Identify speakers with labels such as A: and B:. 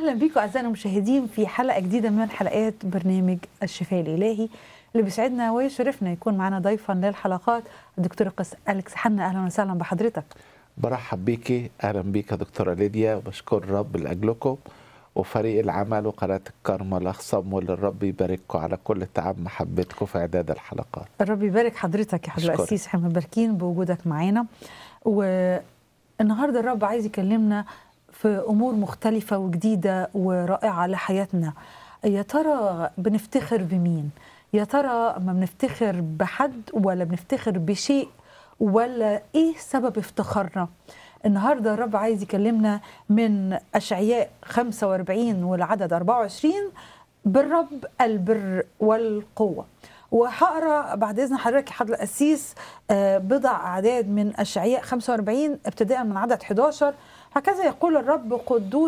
A: اهلا بيكم اعزائنا المشاهدين في حلقه جديده من حلقات برنامج الشفاء الالهي اللي بيسعدنا ويشرفنا يكون معنا ضيفا للحلقات الدكتور قس اليكس حنا اهلا وسهلا بحضرتك
B: برحب بيكي اهلا بيك يا دكتوره ليديا وبشكر الرب لاجلكم وفريق العمل وقناه الكرمة الاخصم واللي الرب يبارككم على كل تعب محبتكم في اعداد الحلقات
A: الرب يبارك حضرتك يا حضره
B: أشكرك.
A: القسيس احنا مباركين بوجودك معانا والنهارده الرب عايز يكلمنا في امور مختلفه وجديده ورائعه لحياتنا يا ترى بنفتخر بمين يا ترى ما بنفتخر بحد ولا بنفتخر بشيء ولا ايه سبب افتخارنا النهارده الرب عايز يكلمنا من اشعياء 45 والعدد 24 بالرب البر والقوه وهقرا بعد اذن حضرتك يا حضره القسيس آه، بضع اعداد من اشعياء 45 ابتداء من عدد 11 هكذا يقول الرب قدوس